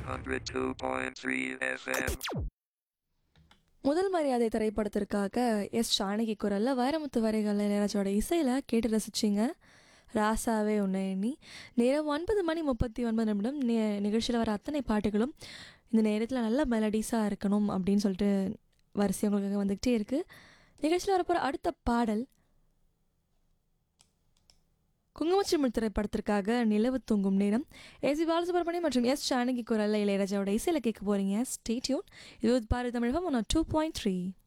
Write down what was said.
102.3 FM. முதல் மரியாதை திரைப்படத்திற்காக எஸ் ஜானகி குரலில் வைரமுத்து வரைகள் இளையராஜோட இசையில் கேட்டு ரசிச்சிங்க ராசாவே உன்னை எண்ணி நேரம் ஒன்பது மணி முப்பத்தி ஒன்பது நிமிடம் நி- நிகழ்ச்சியில் வர அத்தனை பாட்டுகளும் இந்த நேரத்தில் நல்ல மெலடிஸாக இருக்கணும் அப்படின்னு சொல்லிட்டு வரிசை உங்களுக்கு வந்துக்கிட்டே இருக்குது நிகழ்ச்சியில் வரப்போகிற அடுத்த பாடல் குங்குமச்சிமிழ் திரைப்படத்திற்காக நிலவு தூங்கும் நேரம் எஸ் பாலசுப்ரமணியம் மற்றும் எஸ் ஜானகி குரலில் இளையராஜாவோட இசையில் கேட்க போகிறீங்க ஸ்டேட்யூன் இது பாரு Tamilagam one two point three